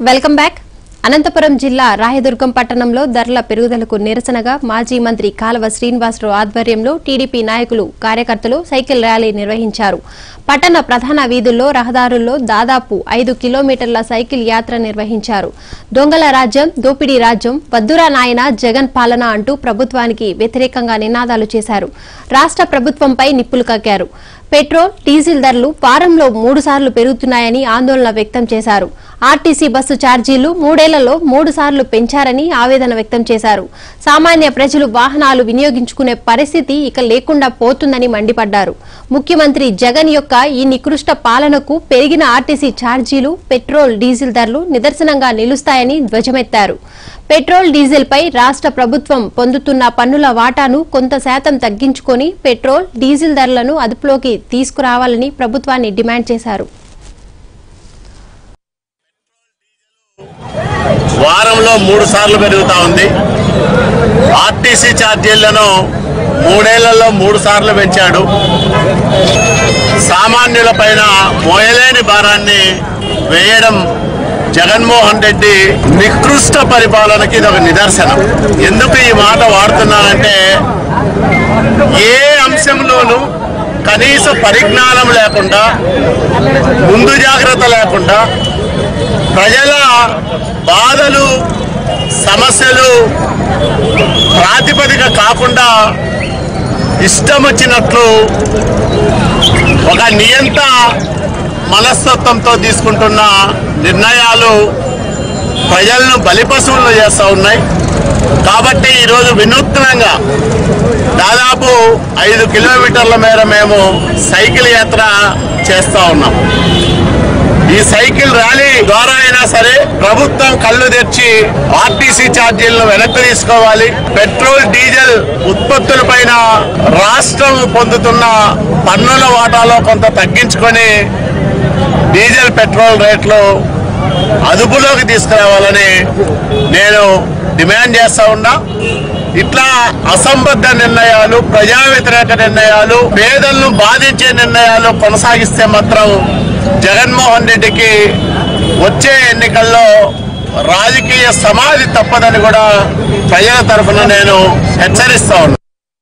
welcome back Anantapuram జిల్లా రాయదుర్గం పట్టణంలో ధరల పెరుగుదలకు నిరసనగా మాజీ మంత్రి కాలవ శ్రీనివాసరావు ఆధ్వర్యంలో టీడీపీ నాయకులు కార్యకర్తలు సైకిల్ ర్యాలీ నిర్వహించారు పట్టణ ప్రధాన వీధుల్లో రహదారుల్లో దాదాపు ఐదు కిలోమీటర్ల సైకిల్ యాత్ర నిర్వహించారు దొంగల రాజ్యం దోపిడీ రాజ్యం వద్దురా నాయన జగన్ పాలన అంటూ ప్రభుత్వానికి వ్యతిరేకంగా నినాదాలు చేశారు రాష్ట్ర ప్రభుత్వంపై నిప్పులు కక్కారు పెట్రోల్ డీజిల్ ధరలు వారంలో మూడు సార్లు పెరుగుతున్నాయని ఆందోళన వ్యక్తం చేశారు ఆర్టీసీ బస్సు ఛార్జీలు మూడేళ్లలో మూడు సార్లు పెంచారని ఆవేదన వ్యక్తం చేశారు సామాన్య ప్రజలు వాహనాలు వినియోగించుకునే పరిస్థితి ఇక లేకుండా పోతుందని మండిపడ్డారు ముఖ్యమంత్రి జగన్ యొక్క ఈ నికృష్ట పాలనకు పెరిగిన ఆర్టీసీ ఛార్జీలు పెట్రోల్ డీజిల్ ధరలు నిదర్శనంగా నిలుస్తాయని ధ్వజమెత్తారు పెట్రోల్ డీజిల్ పై రాష్ట్ర ప్రభుత్వం పొందుతున్న పన్నుల వాటాను కొంత శాతం తగ్గించుకొని పెట్రోల్ డీజిల్ ధరలను అదుపులోకి తీసుకురావాలని ప్రభుత్వాన్ని డిమాండ్ చేశారు వారంలో మూడు సార్లు పెరుగుతా ఉంది ఆర్టీసీ ఛార్జీలను మూడేళ్లలో మూడు సార్లు పెంచాడు సామాన్యుల పైన మోయలేని భారాన్ని వేయడం జగన్మోహన్ రెడ్డి నికృష్ట పరిపాలనకి ఇది ఒక నిదర్శనం ఎందుకు ఈ మాట వాడుతున్నానంటే ఏ అంశంలోనూ కనీస పరిజ్ఞానం లేకుండా ముందు జాగ్రత్త లేకుండా ప్రజల బాధలు సమస్యలు ప్రాతిపదిక కాకుండా ఇష్టం వచ్చినట్లు ఒక నియంత మనస్తత్వంతో తీసుకుంటున్న నిర్ణయాలు ప్రజలను బలిపశువులను చేస్తూ ఉన్నాయి కాబట్టి ఈరోజు వినూత్నంగా దాదాపు ఐదు కిలోమీటర్ల మేర మేము సైకిల్ యాత్ర చేస్తూ ఉన్నాం ఈ సైకిల్ ర్యాలీ ద్వారా అయినా సరే ప్రభుత్వం కళ్ళు తెచ్చి ఆర్టీసీ ఛార్జీలను వెనక్కి తీసుకోవాలి పెట్రోల్ డీజిల్ ఉత్పత్తుల పైన రాష్ట్రం పొందుతున్న పన్నుల వాటాలో కొంత తగ్గించుకొని డీజిల్ పెట్రోల్ రేట్లు అదుపులోకి తీసుకురావాలని నేను డిమాండ్ చేస్తా ఉన్నా ఇట్లా అసంబద్ధ నిర్ణయాలు ప్రజా వ్యతిరేక నిర్ణయాలు పేదలను బాధించే నిర్ణయాలు కొనసాగిస్తే మాత్రం జగన్మోహన్ రెడ్డికి వచ్చే ఎన్నికల్లో రాజకీయ సమాధి తప్పదని కూడా ప్రజల తరఫున నేను హెచ్చరిస్తా ఉన్నా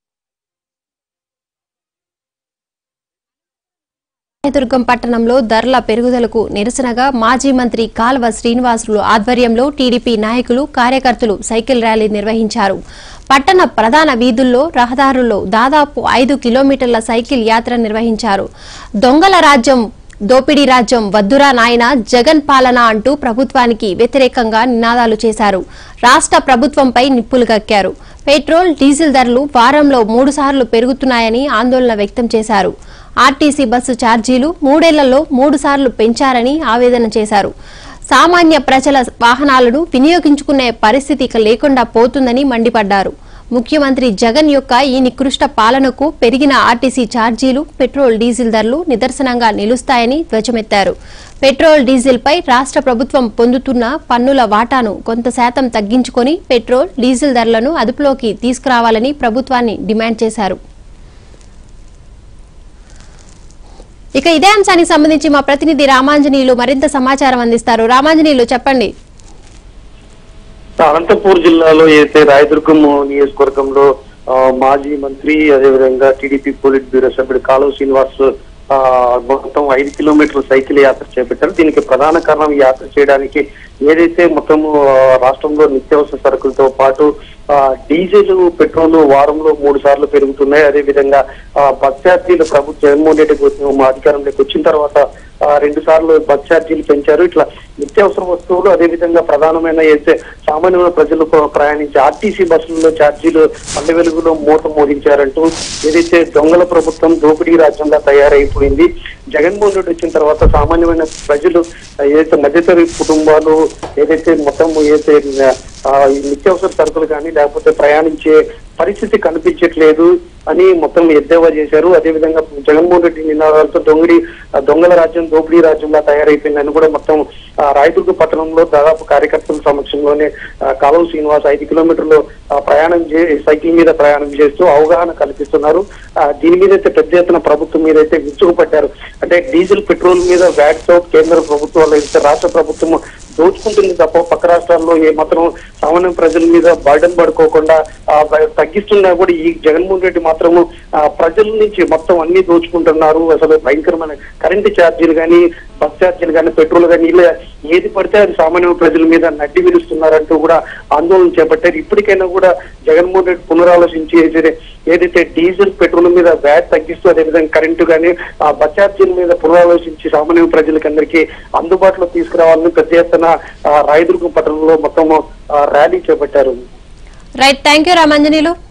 రాయదుర్గం పట్టణంలో ధరల పెరుగుదలకు నిరసనగా మాజీ మంత్రి కాల్వ శ్రీనివాసులు ఆధ్వర్యంలో టీడీపీ నాయకులు కార్యకర్తలు సైకిల్ ర్యాలీ నిర్వహించారు పట్టణ ప్రధాన వీధుల్లో రహదారుల్లో దాదాపు ఐదు కిలోమీటర్ల సైకిల్ యాత్ర నిర్వహించారు దొంగల రాజ్యం దోపిడీ రాజ్యం వద్దురా నాయన జగన్ పాలన అంటూ ప్రభుత్వానికి వ్యతిరేకంగా నినాదాలు చేశారు రాష్ట్ర ప్రభుత్వంపై నిప్పులు కక్కారు పెట్రోల్ డీజిల్ ధరలు వారంలో మూడు సార్లు పెరుగుతున్నాయని ఆందోళన వ్యక్తం చేశారు ఆర్టీసీ బస్సు ఛార్జీలు మూడేళ్లలో మూడు సార్లు పెంచారని ఆవేదన చేశారు సామాన్య ప్రజల వాహనాలను వినియోగించుకునే పరిస్థితి ఇక లేకుండా పోతుందని మండిపడ్డారు ముఖ్యమంత్రి జగన్ యొక్క ఈ నికృష్ట పాలనకు పెరిగిన ఆర్టీసీ ఛార్జీలు పెట్రోల్ డీజిల్ ధరలు నిదర్శనంగా నిలుస్తాయని ధ్వజమెత్తారు పెట్రోల్ డీజిల్ పై రాష్ట్ర ప్రభుత్వం పొందుతున్న పన్నుల వాటాను కొంత శాతం తగ్గించుకొని పెట్రోల్ డీజిల్ ధరలను అదుపులోకి తీసుకురావాలని ప్రభుత్వాన్ని డిమాండ్ చేశారు ఇక ఇదే అంశానికి సంబంధించి మా ప్రతినిధి రామాంజనీయులు మరింత సమాచారం అందిస్తారు రామాంజనీయులు చెప్పండి అనంతపూర్ జిల్లాలో ఏదైతే రాయదుర్గం నియోజకవర్గంలో ఆ, మాజీ మంత్రి అదేవిధంగా టీడీపీ పోలిట్ బ్యూరో సభ్యుడు కాలువ శ్రీనివాస్ ఆ, మొత్తం ఐదు కిలోమీటర్ల సైకిల్ యాత్ర చేపట్టారు దీనికి ప్రధాన కారణం ఈ యాత్ర చేయడానికి ఏదైతే మొత్తము ఆ, రాష్ట్రంలో నిత్యావసర సరుకులతో పాటు ఆ, డీజిల్ పెట్రోల్ వారంలో మూడు సార్లు పెరుగుతున్నాయి అదేవిధంగా ఆ, బస్ ఛార్జీలు ప్రభుత్వ జగన్మోహన్ రెడ్డి వచ్చిన అధికారంలోకి వచ్చిన తర్వాత ఆ, రెండు సార్లు బస్ ఛార్జీలు పెంచారు ఇట్లా నిత్యావసర వస్తువులు అదేవిధంగా ప్రధానమైన అయితే సామాన్యమైన ప్రజలు ప్ర- ప్రయాణించే ఆర్టీసీ బస్సుల్లో ఛార్జీలు పల్లె వెలుగులో మూత మోగించారంటూ ఏదైతే దొంగల ప్రభుత్వం దోపిడీ రాజ్యంగా తయారైపోయింది జగన్మోహన్ రెడ్డి వచ్చిన తర్వాత సామాన్యమైన ప్రజలు ఆ, ఏదైతే మధ్యతరగతి కుటుంబాలు ఏదైతే మొత్తం ఏదైతే ఆ, ఈ నిత్యావసర సరుకులు కానీ లేకపోతే ప్రయాణించే పరిస్థితి కనిపించట్లేదు అని మొత్తం ఎద్దేవా చేశారు అదేవిధంగా జగన్మోహన్ రెడ్డి నినాదాలతో దొంగడి ఆ, దొంగల రాజ్యం దోపిడీ రాజ్యంగా తయారైపోయిందని కూడా మొత్తం ఆ, రాయదుర్గ పట్టణంలో దాదాపు కార్యకర్తల సమక్షంలోనే ఆ, కాలువ శ్రీనివాస్ ఐదు కిలోమీటర్లు ఆ, ప్రయాణం చే సైకిల్ మీద ప్రయాణం చేస్తూ అవగాహన కల్పిస్తున్నారు ఆ, దీని మీద అయితే పెద్ద ఎత్తున ప్రభుత్వం మీద అయితే విరుచుకుపడ్డారు అంటే డీజిల్ పెట్రోల్ మీద వ్యాట్ తో కేంద్ర ప్రభుత్వాలు అయితే రాష్ట్ర ప్రభుత్వం దోచుకుంటుంది తప్ప పక్క రాష్ట్రాల్లో ఏ మాత్రం సామాన్య ప్రజల మీద బర్డన్ పడుకోకుండా ఆ, బ- తగ్గిస్తున్నా కూడా ఈ జగన్మోహన్ రెడ్డి మాత్రము ఆ, ప్రజల నుంచి మొత్తం అన్ని దోచుకుంటున్నారు అసలు భయంకరమైన కరెంటు ఛార్జీలు కానీ బస్ ఛార్జీలు కానీ పెట్రోల్ కానీ ఇలా ఏది పడితే అది సామాన్య ప్రజల మీద నడ్డి విరుస్తున్నారంటూ కూడా ఆందోళన చేపట్టారు ఇప్పటికైనా కూడా జగన్మోహన్ రెడ్డి పునరాలోచించి ఏదైతే- ఏదైతే డీజిల్ పెట్రోల్ మీద వ్యాట్ తగ్గిస్తూ అదేవిధంగా కరెంటు కానీ ఆ బస్ ఛార్జీల మీద పునరాలోచించి సామాన్య ప్రజలకి అందరికీ అందుబాటులో తీసుకురావాలని పెద్ద ఎత్తున ఆ, రాయదుర్గం పట్టణంలో మొత్తం ఆ, ర్యాలీ చేపట్టారు రైట్ థ్యాంక్ యూ రామంజనీలు